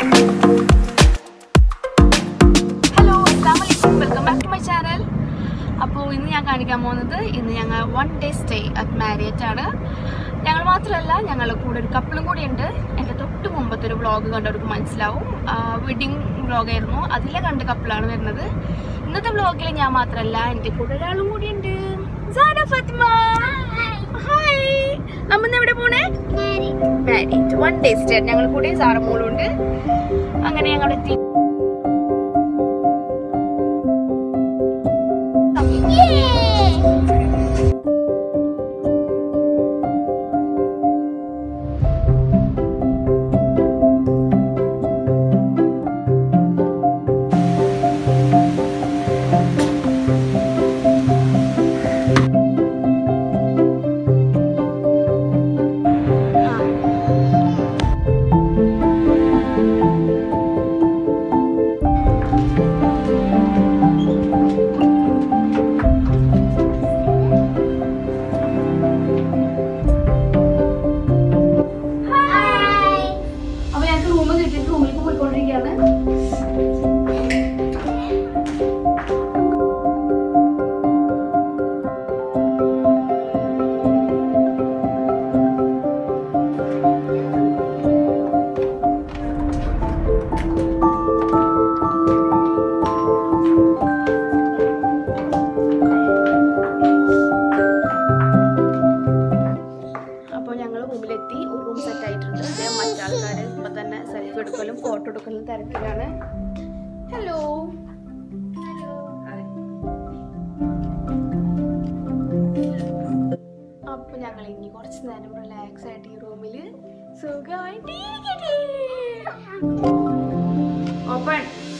Hello അസ്സാമലൈക്കും welcome back to my channel അപ്പോൾ ഇന്ന് ഞാൻ കാണിക്കാൻ പോകുന്നത് ഇന്ന് ഞങ്ങൾ one day stay at Marriott ആണ് ഞങ്ങൾ മാത്രമല്ല ഞങ്ങളുടെ കൂടെ ഒരു കപ്പിളും കൂടി ഉണ്ട് എൻ്റെ തൊട്ട് മുമ്പത്തെ ഒരു വ്ളോഗ് കണ്ടവർക്ക് മനസ്സിലാവും വെഡിങ് വ്ളോഗായിരുന്നു അതിലെ കണ്ട് കപ്പിളാണ് വരുന്നത് ഇന്നത്തെ വ്ളോഗിൽ ഞാൻ മാത്രമല്ല എൻ്റെ കൂടെ ഒരാളും കൂടി ഉണ്ട് സാന ഫാത്തിമ ഹായ് നമ്മ ഇന്ന് എവിടെ പോണേ മാരിയറ്റ് വൺ ഡേ സ്റ്റേ ഞങ്ങൾ കൂടെ സാറ മോളും ഉണ്ട് അങ്ങനെ ഞങ്ങൾ എത്തി അപ്പൊ ഞങ്ങൾക്ക് റൂം കിട്ടിയിട്ട് റൂമിലേക്ക് പോയിക്കൊണ്ടിരിക്കുകയാണ് അപ്പോൾ ഞങ്ങൾ റൂമിലെത്തി ഒരു റൂം സെറ്റ് ആയിട്ടുണ്ട് ദേ മറ്റാൾക്കാർ ഇപ്പൊ തന്നെ സെൽഫി എടുക്കലും ഫോട്ടോ എടുക്കലും തിരക്കിലാണ് ഹലോ അപ്പൊ ഞങ്ങൾ ഇനി കുറച്ച് നേരം റിലാക്സ് ആയിട്ട് ഈ റൂമിൽ സുഖമായിട്ട് ഓപ്പൺ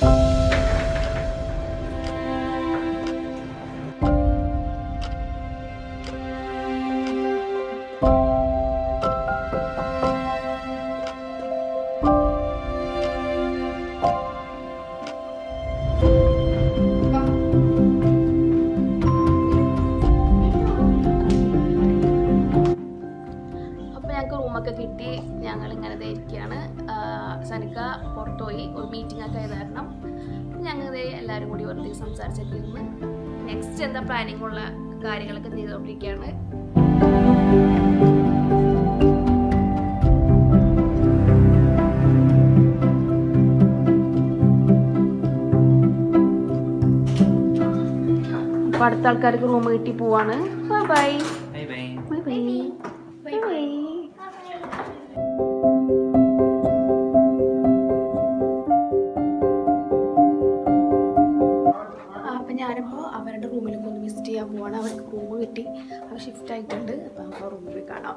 അപ്പോൾ ഞങ്ങൾക്ക് റൂമൊക്കെ കിട്ടി ഞങ്ങൾ ഇങ്ങനെ ദേ ഇരിക്കുകയാണ് ആഹ് സനിക്ക പുറത്തുപോയി ഒരു മീറ്റിംഗ് ഒക്കെ ആയത് കാരണം ഞങ്ങൾ ദേ എല്ലാവരും കൂടി വെറുതെ സംസാരിച്ചൊക്കെ ഇരുന്ന് നെക്സ്റ്റ് എന്താ പ്ലാനിങ് ഉള്ള കാര്യങ്ങളൊക്കെ ചെയ്തുകൊണ്ടിരിക്കുകയാണ് അപ്പോൾ അടുത്ത ആൾക്കാർക്ക് റൂം കിട്ടി പോവാണ് bye bye Bye bye. Bye bye bye bye അപ്പം ഞാനിപ്പോൾ അവരുടെ റൂമിലൊക്കെ ഒന്ന് വിസിറ്റ് ചെയ്യാൻ പോവാണ് അവർക്ക് റൂം കിട്ടി അവർ ഷിഫ്റ്റ് ആയിട്ടുണ്ട് അപ്പം നമുക്ക് റൂമിൽ പോയി കാണാം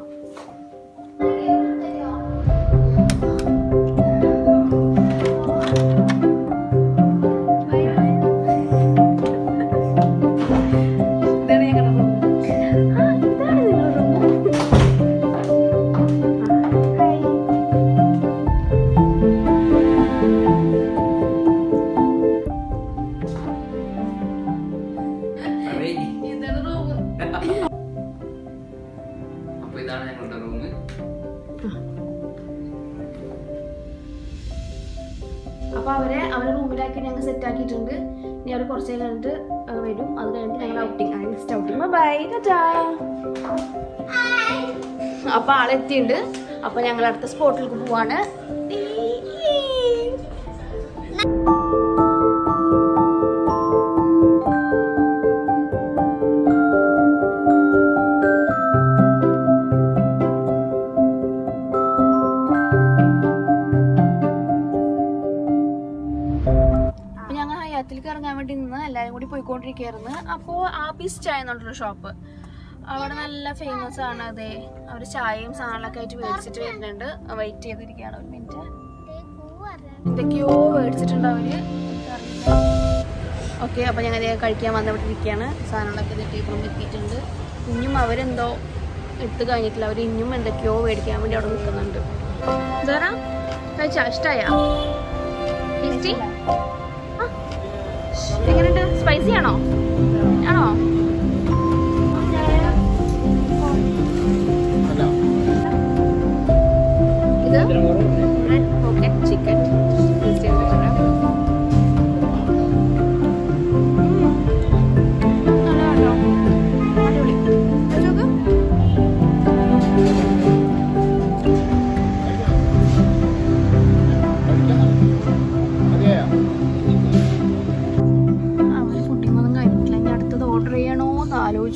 ഇതാണ് ഞങ്ങളുടെ റൂം ആ ഇതാണ് നിങ്ങളുടെ റൂം ഹായ് Ready? ഇതാണ് റൂം അപ്പൊ ഇതാണ് ഞങ്ങളുടെ റൂം അപ്പൊ അവരെ അവരെ റൂമിലാക്കി ഞങ്ങൾ സെറ്റ് ആക്കിയിട്ടുണ്ട് ഇനി അവർ കുറച്ച് നേരം കഴിഞ്ഞിട്ട് ആ, വരും അത് കഴിഞ്ഞിട്ട് ഞങ്ങൾ outing next outing bye tata അപ്പൊ ആളെത്തിയിട്ടുണ്ട് അപ്പൊ ഞങ്ങൾ അടുത്ത സ്പോട്ടിലേക്ക് പോവാണ് അപ്പൊ ഞങ്ങൾ ഹയാത്തിലേക്ക് ഇറങ്ങാൻ വേണ്ടി നിന്ന് എല്ലാവരും കൂടി പോയിക്കൊണ്ടിരിക്കുകയായിരുന്നു അപ്പോൾ ആപ്പീസ് ചായ എന്നുള്ളൊരു ഷോപ്പ് അവിടെ നല്ല ഫേമസ് ആണ് അതെ അവർ ചായയും സാധനങ്ങളൊക്കെ ആയിട്ട് മേടിച്ചിട്ട് വരുന്നുണ്ട് വെയിറ്റ് ചെയ്തിരിക്കുകയാണ് ഒരു മിനിറ്റ് എന്തൊക്കെയോ മേടിച്ചിട്ടുണ്ട് അവര് ഓക്കെ അപ്പോൾ ഞങ്ങൾ ദേ കഴിക്കാൻ വന്നവിടെ ഇരിക്കുകയാണ് സാധനങ്ങളൊക്കെ ഇത് ടേബിളും എത്തിയിട്ടുണ്ട് ഇനിയും അവരെന്തോ എടുത്ത് കഴിഞ്ഞിട്ടില്ല അവർ ഇനിയും എന്തൊക്കെയോ മേടിക്കാൻ വേണ്ടി അവിടെ നിൽക്കുന്നുണ്ട് ഇതാ കഴിച്ചാ ഇഷ്ടമായ ടേസ്റ്റി എങ്ങനെയുണ്ട് സ്പൈസി ആണോ ആണോ ഇത് ഓക്കെ ചിക്കൻ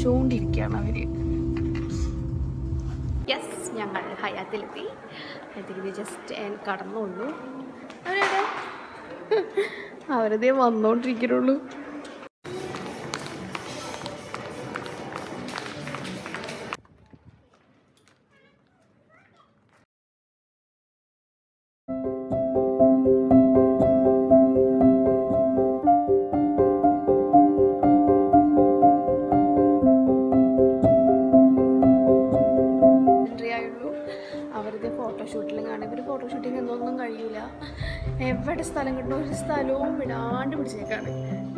കഴിച്ചുകൊണ്ടിരിക്കുകയാണ് അവര് യെസ് ഞങ്ങൾ ഹയാത്തിലെത്തി ഹയാത്തിലെത്തി ജസ്റ്റ് കടന്നുള്ളൂ അവരെവിടെ അവരതേ വന്നോണ്ടിരിക്കുന്നുള്ളൂ എൻട്രി ആയുള്ളൂ അവരുടെ ഫോട്ടോഷൂട്ടിലും കാണും ഇവർ ഫോട്ടോഷൂട്ടിങ് എന്നൊന്നും കഴിയൂല എവിടെ സ്ഥലം കിട്ടുന്ന ഒരു സ്ഥലവും വിടാണ്ട് പിടിച്ചേക്കാണ്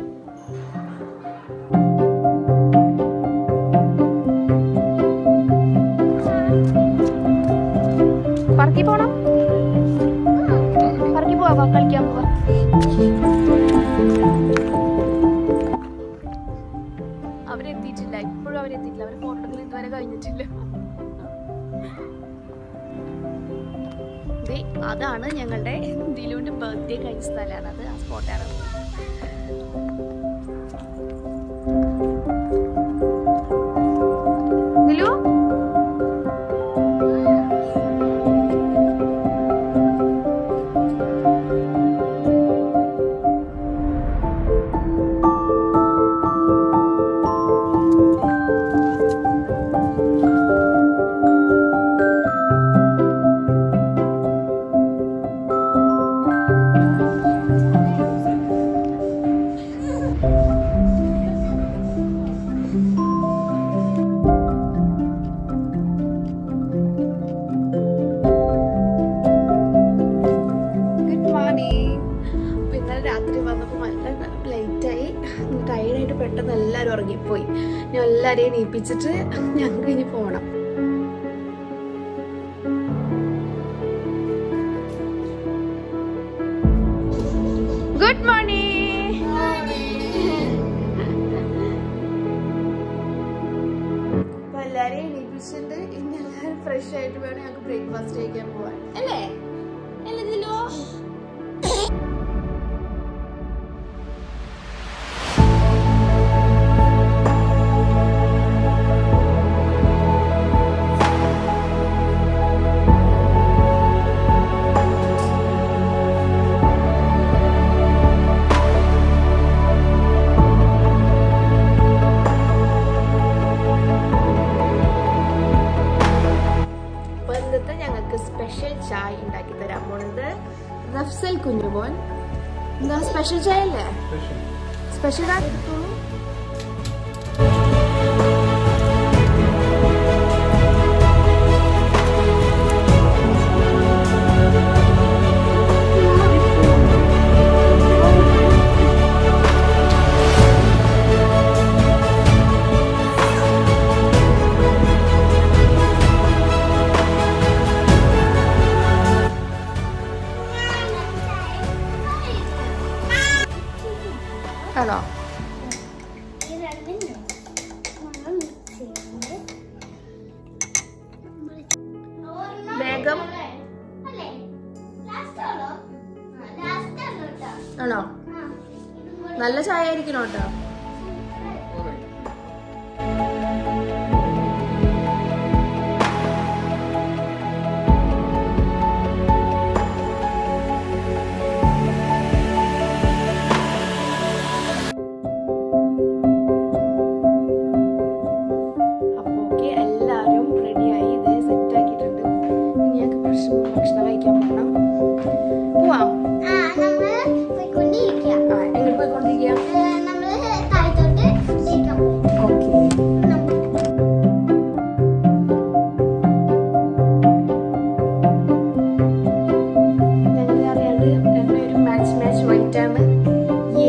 പറക്കി പോണം പറക്കി പോവാ കളിക്കാൻ പോവാ അവരെത്തിയിട്ടില്ല ഇപ്പോഴും അവരെത്തിയിട്ടില്ല അവരെ ഫോട്ടോകൾ ഇതുവരെ കഴിഞ്ഞിട്ടില്ല ദേ, അതാണ് ഞങ്ങളുടെ ദിലുവിന്റെ ബർത്ത്ഡേ കഴിഞ്ഞ സ്ഥലമാണ് അത് ആ സ്പോട്ടാണ് ദിലു ഗുഡ് മോർണിംഗ് അപ്പോൾ ഇന്നലെ രാത്രി വന്നപ്പോൾ നല്ല ലേറ്റായി ടയർഡായിട്ട് പെട്ടെന്ന് എല്ലാവരും ഉറങ്ങിപ്പോയി ഞാൻ എല്ലാവരെയും നീപ്പിച്ചിട്ട് ഞങ്ങൾക്ക് ഇനി പോകണം ഗുഡ് മോർണിംഗ് അപ്പോൾ എല്ലാവരെയും എണീപ്പിച്ചിട്ട് ഇനി എല്ലാവരും ഫ്രഷ് ആയിട്ട് വേണം ഞങ്ങൾക്ക് ബ്രേക്ക്ഫാസ്റ്റ് കഴിക്കാൻ പോവാൻ അല്ലേ അല്ലേ ദിലു? അപ്പൊ ഇന്നത്തെ ഞങ്ങൾക്ക് സ്പെഷ്യൽ ചായ ഉണ്ടാക്കി തരാൻ പോണത് റഫ്സൽ കുഞ്ഞുമോൻ എന്താ സ്പെഷ്യൽ ചായ അല്ലേ സ്പെഷ്യൽ എടുത്തോളൂ ആണോ വേഗം ആണോ നല്ല ചായ ആയിരിക്കണം കേട്ടോ അപ്പൊ ഓക്കെ എല്ലാവരും റെഡിയായി ഇത് സെറ്റ് ആക്കിയിട്ടുണ്ട് ഇനി ഞങ്ങൾക്ക് ഭക്ഷണം ഭക്ഷണം കഴിക്കാൻ പോകണം പോവാം ആ എങ്ങോട്ട് പോയിക്കൊണ്ടിരിക്കുക ഓക്കെ ഞങ്ങൾ അറിയാണ്ട് ഞങ്ങളുടെ ഒരു മാച്ച് മാച്ച് വൈറ്റ് ആണ് ഈ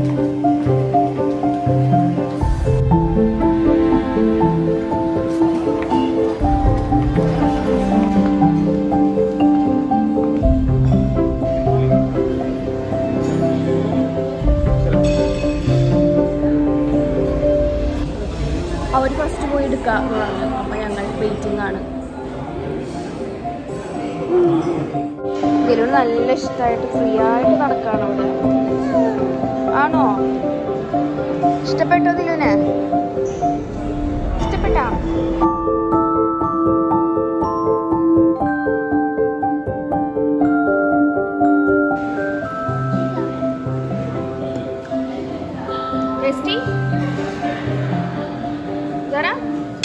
അവർ ഫസ്റ്റ് പോയി എടുക്കാം അപ്പൊ ഞങ്ങൾ വെയിറ്റിംഗ് ആണ് ഇതിനോട് നല്ല ഇഷ്ടമായിട്ട് ഫ്രീ ആയിട്ട് നടക്കാണ് അവിടെ ആണോ ഇഷ്ടപ്പെട്ടോ ദിലുനെ കേട്ടാ टेस्टी जरा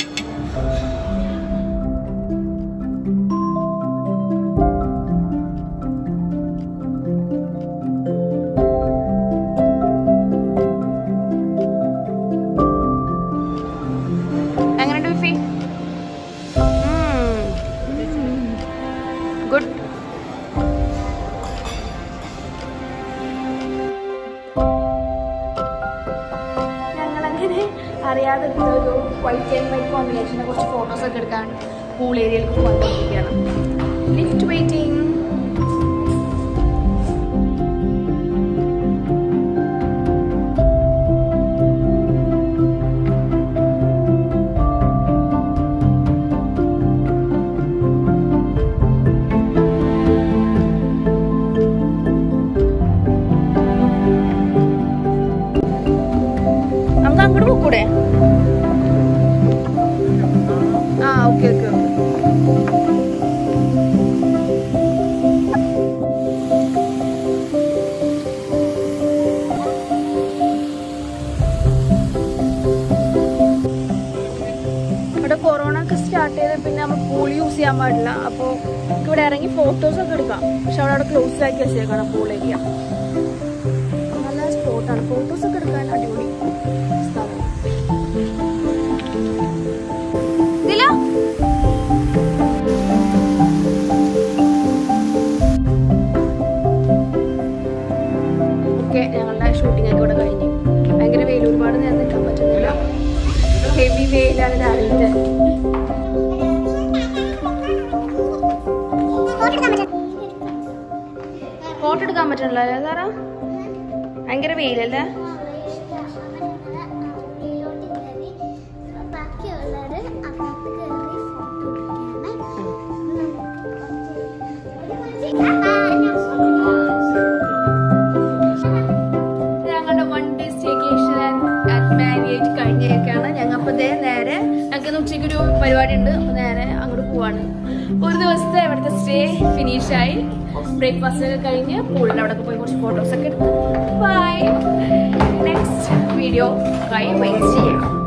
എങ്ങനെയുണ്ട് വിഫി ഗുഡ് ഞങ്ങളങ്ങനെ അറിയാതെ എടുത്ത ഒരു വൈറ്റ് ആൻഡ് വൈറ്റ് കോമ്പിനേഷനെ കുറച്ച് ഫോട്ടോസ് ഒക്കെ എടുക്കാൻ പൂൾ ഏരിയയിലേക്ക് പോയിക്കൊണ്ടിരിക്കുകയാണ് ലിഫ്റ്റ് വെയിറ്റിംഗ് നമുക്ക് അങ്ങോട്ട് പോക്കൂടെ ആ ഓക്കെ ഓക്കെ ഓക്കെ ഇവിടെ കൊറോണ ഒക്കെ സ്റ്റാർട്ട് ചെയ്ത് പിന്നെ നമ്മൾ പൂൾ യൂസ് ചെയ്യാൻ പാടില്ല അപ്പോൾ ഇവിടെ ഇറങ്ങി ഫോട്ടോസ് ഒക്കെ എടുക്കാം പക്ഷെ അവിടെ അവിടെ ക്ലോസ് ആക്കി വെച്ചേക്കണം പൂൾ ഏരിയ നല്ല സ്പോട്ടാണ് ഫോട്ടോസ് ഒക്കെ എടുക്കാൻ അടിപൊളി സ്ഥലം ഇതില ഓക്കെ ഞങ്ങളുടെ ഷൂട്ടിംഗ് ഒക്കെ ഇവിടെ കഴിഞ്ഞു ഭയങ്കര വെയിൽ ഒരുപാട് നേരം നിൽക്കാൻ പറ്റുന്നില്ല ഹെവി വെയിലാണ് രാവിലത്തെ ഫോട്ടോ എടുക്കാൻ പറ്റണില്ല അല്ലേ സാറാ ഭയങ്കര വെയിലല്ലേ ബാക്കിയുള്ളവര് അകത്ത് കയറി ഫോട്ടോ ഞങ്ങളുടെ one day staycation at Marriott കഴിഞ്ഞേക്കാണ് ഞങ്ങൾ അപ്പോൾ ദേ നേരെ ഞങ്ങൾക്ക് ഇന്ന് ഉച്ചയ്ക്ക് ഒരു പരിപാടി ഉണ്ട് അപ്പോൾ നേരെ അങ്ങോട്ട് പോവാണ് ഒരു ദിവസത്തെ ഇവിടുത്തെ സ്റ്റേ ഫിനിഷായി ബ്രേക്ക്ഫാസ്റ്റ് ഒക്കെ കഴിഞ്ഞ് പൂളിൽ അവിടെ പോയി കുറച്ച് ഫോട്ടോസ് ഒക്കെ എടുത്ത് bye next video bye wait ചെയ്യാം